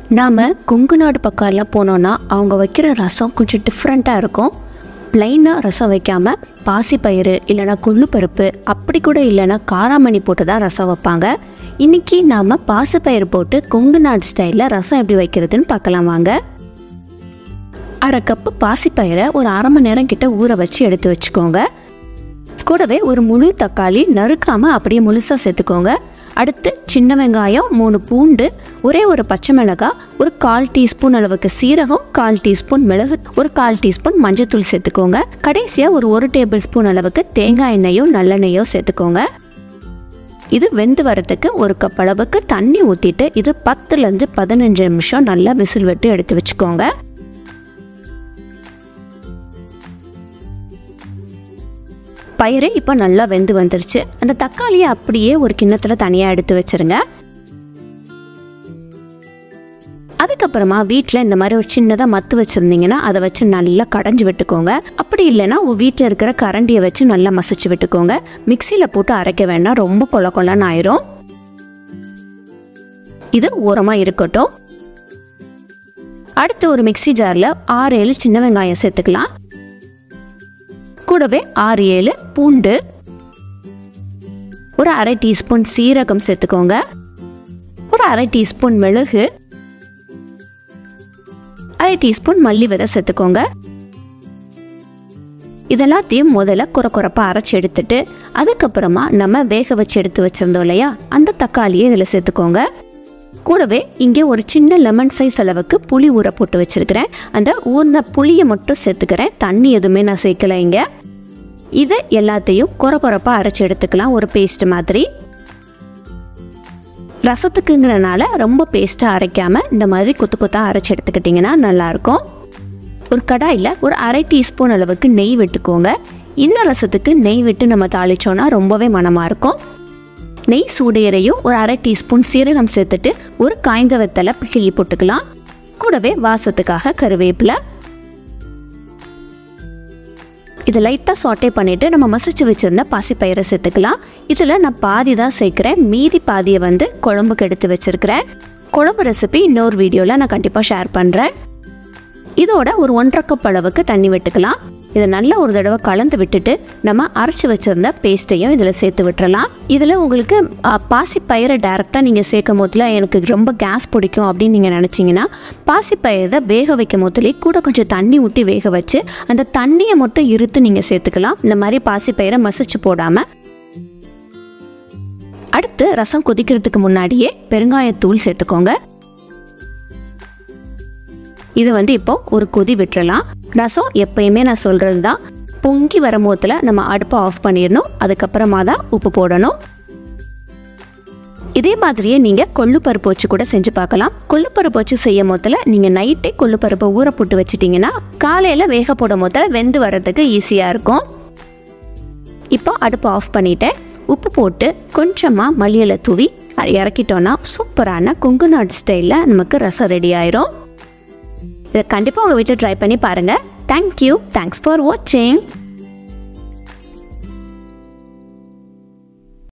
நாம் கொங்கு நாடு பக்கம்லாம் போனோன்னா அவங்க வைக்கிற ரசம் கொஞ்சம் டிஃப்ரெண்ட்டாக இருக்கும் ப்ளைனாக ரசம் வைக்காமல் பாசிப்பயிறு இல்லைனா கொள்ளுப்பருப்பு அப்படி கூட இல்லைன்னா காராமணி போட்டு தான் ரசம் வைப்பாங்க இன்றைக்கி நாம் பாசிப்பயிறு போட்டு கொங்கு நாடு ஸ்டைலில் ரசம் எப்படி வைக்கிறதுன்னு பார்க்கலாம் வாங்க அரை கப்பு பாசிப்பயிரை ஒரு அரை மணி நேரம் கிட்ட ஊற வச்சு எடுத்து வச்சுக்கோங்க கூடவே ஒரு முழு தக்காளி நறுக்காமல் அப்படியே முழுசாக சேர்த்துக்கோங்க அடுத்து சின்ன வெங்காயம் மூணு பூண்டு ஒரே ஒரு பச்சை மிளகாய் ஒரு கால் டீஸ்பூன் அளவுக்கு சீரகம் கால் டீஸ்பூன் மிளகு ஒரு கால் டீஸ்பூன் மஞ்சத்தூள் சேர்த்துக்கோங்க கடைசியாக ஒரு ஒரு டேபிள் ஸ்பூன் அளவுக்கு தேங்காய் எண்ணெயோ நல்லெண்ணெயோ சேர்த்துக்கோங்க இது வெந்து வரத்துக்கு ஒரு கப் அளவுக்கு தண்ணி ஊற்றிட்டு இது பத்துலேருந்து பதினஞ்சு நிமிஷம் நல்லா விசில் விட்டு எடுத்து வச்சுக்கோங்க பயிறு இப்போ நல்லா வெந்து வந்துருச்சு அந்த தக்காளியை அப்படியே ஒரு கிண்ணத்தில் தனியாக எடுத்து வச்சிருங்க அதுக்கப்புறமா வீட்டில் இந்த மாதிரி ஒரு சின்னதாக மத்து வச்சுருந்தீங்கன்னா அதை வச்சு நல்லா கடைஞ்சி விட்டுக்கோங்க அப்படி இல்லைன்னா உங்கள் வீட்டில் இருக்கிற கரண்டியை வச்சு நல்லா மசிச்சு விட்டுக்கோங்க மிக்சியில் போட்டு அரைக்க வேண்டாம் ரொம்ப கொல கொலன்னு ஆயிரும் இது ஓரமாக இருக்கட்டும் அடுத்து ஒரு மிக்சி ஜாரில் ஆறு ஏழு சின்ன வெங்காயம் சேர்த்துக்கலாம் கூடவே ஆறு ஏழு பூண்டு ஒரு அரை டீஸ்பூன் சீரகம் சேர்த்துக்கோங்க ஒரு அரை டீஸ்பூன் மிளகு அரை டீஸ்பூன் மல்லி விதை சேர்த்துக்கோங்க இதெல்லாத்தையும் முதல்ல குறை குறைப்பாக அரைச்சி எடுத்துட்டு அதுக்கப்புறமா நம்ம வேக வச்சு எடுத்து வச்சிருந்தோம் இல்லையா அந்த தக்காளியை இதில் சேர்த்துக்கோங்க கூடவே இங்கே ஒரு சின்ன லெமன் சைஸ் அளவுக்கு புளி ஊற போட்டு வச்சிருக்கிறேன் அந்த ஊர்ன புளியை மட்டும் சேர்த்துக்கிறேன் தண்ணி எதுவுமே நான் சேர்க்கல இங்கே இது எல்லாத்தையும் குறை குறைப்பாக அரைச்சி எடுத்துக்கலாம் ஒரு பேஸ்ட் மாதிரி ரசத்துக்குங்கிறனால ரொம்ப பேஸ்ட்டாக அரைக்காமல் இந்த மாதிரி கொத்து கொத்தாக அரைச்சி எடுத்துக்கிட்டிங்கன்னா நல்லாயிருக்கும் ஒரு கடாயில் ஒரு அரை டீஸ்பூன் அளவுக்கு நெய் விட்டுக்கோங்க இந்த ரசத்துக்கு நெய் விட்டு நம்ம தாளிச்சோன்னா ரொம்பவே மனமாக இருக்கும் நெய் சூடையறையும் ஒரு அரை டீஸ்பூன் சீரகம் சேர்த்துட்டு ஒரு காய்ந்த வெத்தலை கிள்ளி போட்டுக்கலாம் கூடவே வாசத்துக்காக கருவேப்பிலை இதை லைட்டாக சாட்டே பண்ணிவிட்டு நம்ம மசிச்சு வச்சுருந்த பாசிப்பயிரை சேர்த்துக்கலாம் இதில் நான் பாதி தான் சேர்க்குறேன் மீதி பாதியை வந்து குழம்புக்கு எடுத்து வச்சுருக்கிறேன் குழம்பு ரெசிபி இன்னொரு வீடியோவில் நான் கண்டிப்பாக ஷேர் பண்ணுறேன் இதோட ஒரு ஒன்றரை கப் அளவுக்கு தண்ணி விட்டுக்கலாம் இதை நல்லா ஒரு தடவை கலந்து விட்டுட்டு நம்ம அரைச்சி வச்சிருந்த பேஸ்ட்டையும் இதில் சேர்த்து விட்டுறலாம் இதில் உங்களுக்கு பாசிப்பயிரை டேரெக்டாக நீங்கள் சேர்க்கும் போதில் எனக்கு ரொம்ப கேஸ் பிடிக்கும் அப்படின்னு நீங்கள் நினச்சிங்கன்னா பாசிப்பயிரை வேக வைக்கும் போதுலேயே கூட கொஞ்சம் தண்ணி ஊற்றி வேக வச்சு அந்த தண்ணியை மட்டும் இருத்து நீங்கள் சேர்த்துக்கலாம் இந்த மாதிரி பாசிப்பயிரை மசிச்சு போடாமல் அடுத்து ரசம் கொதிக்கிறதுக்கு முன்னாடியே பெருங்காயத்தூள் சேர்த்துக்கோங்க இது வந்து இப்போ ஒரு கொதி விட்டுறலாம் ரசம் எப்பயுமே நான் சொல்கிறது தான் பொங்கி வரும்போதில் நம்ம அடுப்பை ஆஃப் பண்ணிடணும் அதுக்கப்புறமா தான் உப்பு போடணும் இதே மாதிரியே நீங்கள் கொள்ளுப்பருப்பு வச்சு கூட செஞ்சு பார்க்கலாம் கொள்ளுப்பருப்பு வச்சு செய்யும் போதில் நீங்கள் நைட்டே கொள்ளுப்பருப்பை ஊற போட்டு வச்சிட்டிங்கன்னா காலையில் வேக போடும் போதில் வெந்து வர்றதுக்கு ஈஸியாக இருக்கும் இப்போ அடுப்பை ஆஃப் பண்ணிட்டேன் உப்பு போட்டு கொஞ்சமாக மல்லியலை தூவி இறக்கிட்டோன்னா சூப்பரான கொங்கு நாடு ஸ்டைலில் நமக்கு ரசம் ரெடி ஆயிரும் இதை கண்டிப்பாக உங்கள் வீட்டில் ட்ரை பண்ணி பாருங்கள் தேங்க்யூ தேங்க்ஸ் ஃபார் வாட்சிங்